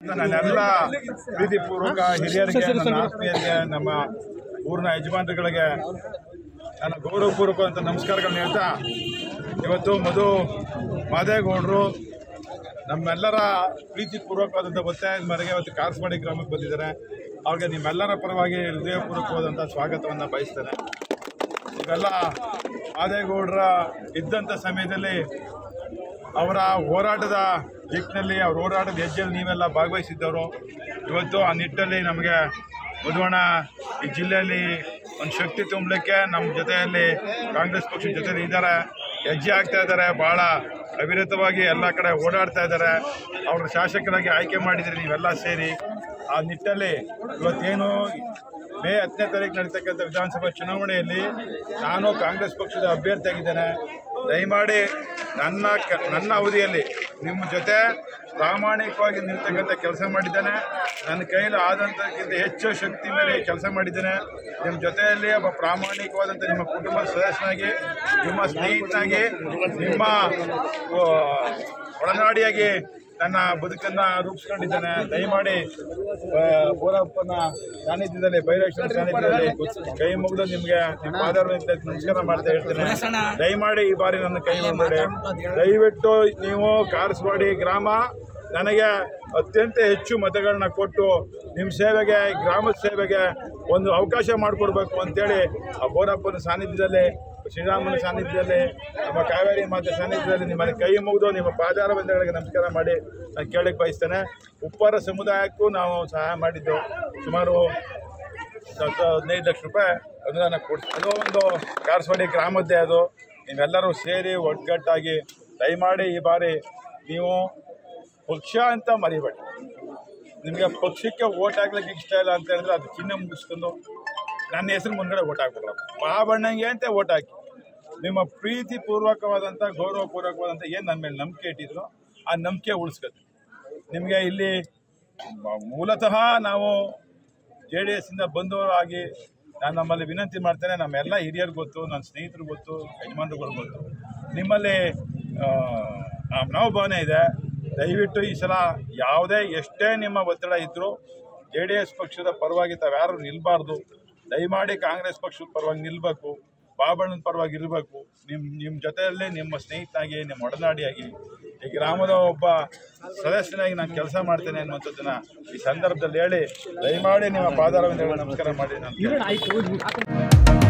ನನ್ನೆಲ್ಲ ಪ್ರೀತಿಪೂರ್ವಕ ಹಿರಿಯರಿಗೆ ನನ್ನ ಆತ್ಮೀಯರಿಗೆ ನಮ್ಮ ಊರಿನ ಯಜಮಾನರುಗಳಿಗೆ ನನ್ನ ಗೌರವಪೂರ್ವಕವಂತ ನಮಸ್ಕಾರಗಳನ್ನ ಹೇಳ್ತಾ ಇವತ್ತು ಮಧು ಮಾದೇಗೌಡರು ನಮ್ಮೆಲ್ಲರ ಪ್ರೀತಿಪೂರ್ವಕವಾದಂಥ ಒತ್ತಾಯದ ಮೇರೆಗೆ ಇವತ್ತು ಕಾರಸವಾಡಿ ಗ್ರಾಮಕ್ಕೆ ಬಂದಿದ್ದಾರೆ ಅವ್ರಿಗೆ ನಿಮ್ಮೆಲ್ಲರ ಪರವಾಗಿ ಹೃದಯಪೂರ್ವಕವಾದಂಥ ಸ್ವಾಗತವನ್ನು ಬಯಸ್ತೇನೆ ಇವೆಲ್ಲ ಮಾದೇಗೌಡರ ಇದ್ದಂಥ ಸಮಯದಲ್ಲಿ ಅವರ ಹೋರಾಟದ ದಿಕ್ಕಿನಲ್ಲಿ ಅವ್ರ ಹೋರಾಟದ ಹೆಜ್ಜೆಯಲ್ಲಿ ನೀವೆಲ್ಲ ಭಾಗವಹಿಸಿದ್ದವರು ಇವತ್ತು ಆ ನಿಟ್ಟಲ್ಲಿ ನಮಗೆ ಮಧುವಣ ಈ ಜಿಲ್ಲೆಯಲ್ಲಿ ಒಂದು ಶಕ್ತಿ ತುಂಬಲಿಕ್ಕೆ ನಮ್ಮ ಜೊತೆಯಲ್ಲಿ ಕಾಂಗ್ರೆಸ್ ಪಕ್ಷದ ಜೊತೆಲಿ ಇದ್ದಾರೆ ಹೆಜ್ಜೆ ಆಗ್ತಾ ಇದ್ದಾರೆ ಭಾಳ ಅವಿರತವಾಗಿ ಎಲ್ಲ ಕಡೆ ಓಡಾಡ್ತಾ ಇದ್ದಾರೆ ಅವ್ರ ಶಾಸಕರಾಗಿ ಆಯ್ಕೆ ಮಾಡಿದ್ರಿ ನೀವೆಲ್ಲ ಸೇರಿ ಆ ನಿಟ್ಟಲ್ಲಿ ಇವತ್ತೇನು ಮೇ ಹತ್ತನೇ ತಾರೀಕು ನಡೀತಕ್ಕಂಥ ವಿಧಾನಸಭಾ ಚುನಾವಣೆಯಲ್ಲಿ ನಾನು ಕಾಂಗ್ರೆಸ್ ಪಕ್ಷದ ಅಭ್ಯರ್ಥಿಯಾಗಿದ್ದೇನೆ ದಯಮಾಡಿ ನನ್ನ ಕ ನನ್ನ ಅವಧಿಯಲ್ಲಿ ನಿಮ್ಮ ಜೊತೆ ಪ್ರಾಮಾಣಿಕವಾಗಿ ನಿಲ್ತಕ್ಕಂಥ ಕೆಲಸ ಮಾಡಿದ್ದೇನೆ ನನ್ನ ಕೈಲಿ ಆದಂಥಕ್ಕಿಂತ ಹೆಚ್ಚು ಶಕ್ತಿ ಮೇಲೆ ಕೆಲಸ ಮಾಡಿದ್ದೇನೆ ನಿಮ್ಮ ಜೊತೆಯಲ್ಲಿ ಒಬ್ಬ ಪ್ರಾಮಾಣಿಕವಾದಂಥ ನಿಮ್ಮ ಕುಟುಂಬದ ಸದಸ್ಯನಾಗಿ ನಿಮ್ಮ ಸ್ನೇಹಿತನಾಗಿ ನಿಮ್ಮ ಆ, ಒಡನಾಡಿಯಾಗಿ ನನ್ನ ಬದುಕನ್ನು ರೂಪಿಸ್ಕೊಂಡಿದ್ದೇನೆ ದಯಮಾಡಿ ಆ, ಬೋರಪ್ಪನ ಸಾನ್ನಿಧ್ಯದಲ್ಲಿ ಬೈರೇಶ್ವರ ಸಾನ್ನಿಧ್ಯದಲ್ಲಿ ಕೈ ಮುಗಿದು ನಿಮಗೆ ನಿಮ್ಮ ಪಾದಾರವಿಂದ ನಮಸ್ಕಾರ ಮಾಡ್ತಾ ಹೇಳ್ತೇನೆ ದಯಮಾಡಿ ಈ ಬಾರಿ ನನ್ನ ಕೈ ಮುಗಿಬೇಡಿ ದಯವಿಟ್ಟು ನೀವು ಕಾರಸವಾಡಿ ಗ್ರಾಮ ನನಗೆ ಅತ್ಯಂತ ಹೆಚ್ಚು ಮತಗಳನ್ನ ಕೊಟ್ಟು ನಿಮ್ಮ ಸೇವೆಗೆ ಗ್ರಾಮದ ಸೇವೆಗೆ ಒಂದು ಅವಕಾಶ ಮಾಡಿಕೊಡ್ಬೇಕು ಅಂತೇಳಿ ಆ ಬೋರಪ್ಪನ ಸಾನ್ನಿಧ್ಯದಲ್ಲಿ ಶ್ರೀರಾಮನ ಸಾನ್ನಿಧ್ಯದಲ್ಲಿ ನಮ್ಮ ಕಾವೇರಿ ಮಾತೆ ಸಾನ್ನಿಧ್ಯದಲ್ಲಿ ನಿಮ್ಮಲ್ಲಿ ಕೈ ಮುಗಿದು ನಿಮ್ಮ ಪಾದಾರ ಬಂಧಗಳಿಗೆ ನಮಸ್ಕಾರ ಮಾಡಿ ನಾನು ಕೇಳಕ್ಕೆ ಬಯಸ್ತೇನೆ ಉಪ್ಪಾರ ಸಮುದಾಯಕ್ಕೂ ನಾವು ಸಹಾಯ ಮಾಡಿದ್ದು ಸುಮಾರು ಹತ್ತು ಹದಿನೈದು ಲಕ್ಷ ರೂಪಾಯಿ ಅನುದಾನ ಕೊಡ್ಸಿ ಅದು ಒಂದು ಕಾರಸವಾಡಿ ಗ್ರಾಮದ್ದೇ ಅದು ನೀವೆಲ್ಲರೂ ಸೇರಿ ಒಗ್ಗಟ್ಟಾಗಿ ದಯಮಾಡಿ ಈ ಬಾರಿ ನೀವು ಪಕ್ಷ ಅಂತ ಮರಿಬೇಡಿ ನಿಮಗೆ ಪಕ್ಷಕ್ಕೆ ಓಟ್ ಹಾಕ್ಲಿಕ್ಕೆ ಇಷ್ಟ ಇಲ್ಲ ಅಂತ ಹೇಳಿದ್ರೆ ಅದು ಚಿಹ್ನೆ ಮುಗಿಸ್ಕೊಂಡು ನನ್ನ ಹೆಸರು ಮುಂದ್ಗಡೆ ಓಟ್ ಹಾಕ್ಬಿಡ್ರ ಬಾಬಣ್ಣಂಗೆ ಅಂತ ಓಟ್ ಹಾಕಿ ನಿಮ್ಮ ಪ್ರೀತಿ ಪೂರ್ವಕವಾದಂಥ ಗೌರವಪೂರ್ವಕವಾದಂಥ ಏನು ನನ್ನ ಮೇಲೆ ನಂಬಿಕೆ ಇಟ್ಟಿದ್ರು ಆ ನಂಬಿಕೆ ಉಳಿಸ್ಕೊತೀವಿ ನಿಮಗೆ ಇಲ್ಲಿ ಮ- ಮೂಲತಃ ನಾವು ಜೆ ಡಿ ಎಸ್ಸಿಂದ ಬಂದವರಾಗಿ ನಾನು ನಮ್ಮಲ್ಲಿ ವಿನಂತಿ ಮಾಡ್ತೇನೆ ನಮ್ಮೆಲ್ಲ ಹಿರಿಯರು ಗೊತ್ತು ನನ್ನ ಸ್ನೇಹಿತರು ಗೊತ್ತು ಯಜಮಾನರುಗಳು ಗೊತ್ತು ನಿಮ್ಮಲ್ಲಿ ಆ, ಆ ಮನೋಭಾವನೆ ಇದೆ ದಯವಿಟ್ಟು ಈ ಸಲ ಯಾವುದೇ ಎಷ್ಟೇ ನಿಮ್ಮ ಒತ್ತಡ ಇದ್ದರೂ ಜೆ ಡಿ ಎಸ್ ಪಕ್ಷದ ಪರವಾಗಿ ತಾವ್ಯಾರು ನಿಲ್ಬಾರ್ದು ದಯಮಾಡಿ ಕಾಂಗ್ರೆಸ್ ಪಕ್ಷದ ಪರವಾಗಿ ನಿಲ್ಲಬೇಕು ಬಾಬಣ್ಣನ ಪರವಾಗಿ ಇರಬೇಕು ನಿಮ್ಮ ನಿಮ್ಮ ಜೊತೆಯಲ್ಲೇ ನಿಮ್ಮ ಸ್ನೇಹಿತನಾಗಿ ನಿಮ್ಮ ಒಡನಾಡಿಯಾಗಿ ಈ ಗ್ರಾಮದ ಒಬ್ಬ ಸದಸ್ಯನಾಗಿ ನಾನು ಕೆಲಸ ಮಾಡ್ತೇನೆ ಅನ್ನುವಂಥದ್ದನ್ನ ಈ ಸಂದರ್ಭದಲ್ಲಿ ಹೇಳಿ ದಯಮಾಡಿ ನಿಮ್ಮ ಪಾದಾರವಿಂದ ನಮಸ್ಕಾರ ಮಾಡಿ ನಾನು ಕೇಳ್ತೀನಿ.